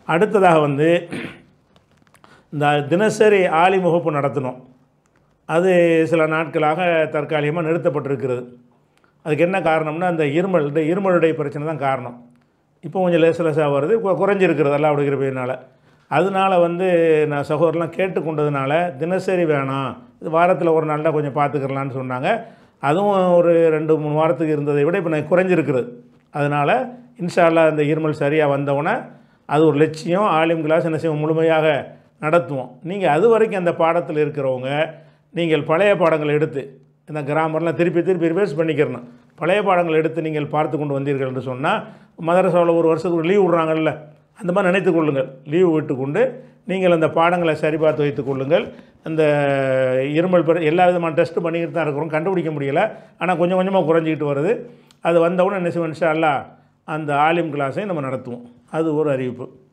அடுத்ததாக வந்து இந்த தினசரி ஆலி முகப்பு நடத்தணும் அது சில நாட்களாக தற்காலிகமாக நிறுத்தப்பட்டிருக்கிறது அதுக்கு என்ன காரணம்னா அந்த இருமல் இந்த இருமலுடைய பிரச்சனை தான் காரணம் இப்போ கொஞ்சம் லேச லேசாக வருது கு- குறைஞ்சிருக்கிறது எல்லாம் அப்படிங்கிற பேரினால அதனால வந்து நான் சகோதரலாம் கேட்டுக்கொண்டதுனால தினசரி வேணாம் இது வாரத்தில் ஒரு நாள் தான் கொஞ்சம் பார்த்துக்கிறலான்னு சொன்னாங்க அதுவும் ஒரு ரெண்டு மூணு வாரத்துக்கு இருந்ததை விட இப்போ நான் குறைஞ்சிருக்கிறது அதனால் இன்ஷா அல்லாஹ் இந்த இருமல் சரியாக வந்தவுடனே அது ஒரு லட்சியம் ஆலிம் கிளாஸ் என்ன செய்வோம் முழுமையாக நடத்துவோம் நீங்கள் அது வரைக்கும் அந்த பாடத்தில் இருக்கிறவங்க நீங்கள் பழைய பாடங்கள் எடுத்து இந்த கிராமர்லாம் திருப்பி திருப்பி ரிவைஸ் பண்ணிக்கிறணும் பழைய பாடங்கள் எடுத்து நீங்கள் பார்த்து கொண்டு வந்தீர்கள் என்று சொன்னால் மதரசாவில் ஒரு வருஷத்துக்கு லீவ் விட்றாங்கல்ல அந்த மாதிரி நினைத்துக் கொள்ளுங்கள் லீவு விட்டுக்கொண்டு நீங்கள் அந்த பாடங்களை சரி பார்த்து வைத்துக் கொள்ளுங்கள் அந்த இருமல் பெற எல்லா விதமான டெஸ்ட் பண்ணிக்கிட்டு தான் இருக்கிறோம் கண்டுபிடிக்க முடியல ஆனால் கொஞ்சம் கொஞ்சமாக குறைஞ்சிக்கிட்டு வருது அது வந்தவுடனே என்ன செய்வோம் இன்ஷா அல்லாஹ் அந்த ஆலிம் கிளாஸை நம்ம நடத்துவோம் அது ஒரு அறிவிப்பு